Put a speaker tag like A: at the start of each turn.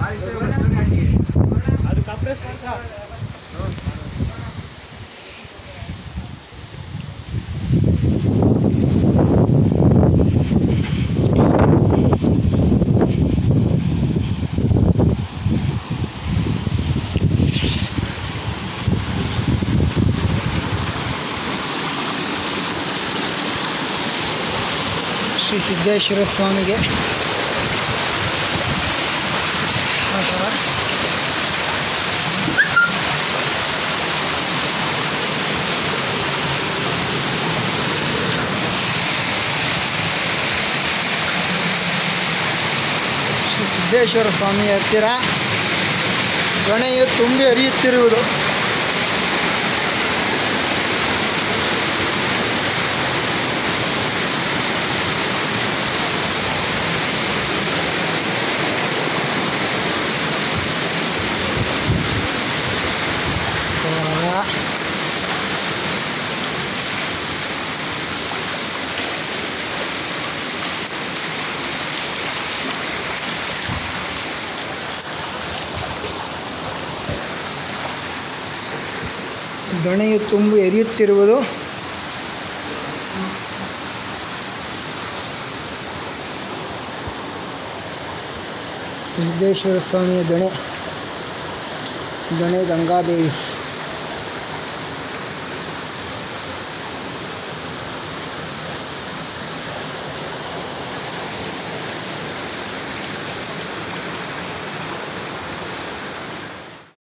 A: ಶ್ರೀ ಸಿದ್ದೇಶ್ವರ ಸ್ವಾಮಿಗೆ ನಮಸ್ಕಾರ. ಶ್ರೀ ಸಿದ್ದೇಶ್ವರ ಸ್ವಾಮಿಯ ಹತ್ತಿರ ಗಣೆಯು ತುಂಬಿ ಹರಿಯುತ್ತಿರುವುದು ಇವಾಗ ದಣೆಯು ತುಂಬಿ ಎರಿಯುತ್ತಿರುವುದು ಸಿದ್ದೇಶ್ವರ ಸ್ವಾಮಿಯ ದಣೆ ದಣೆ ಗಂಗಾದೇವಿ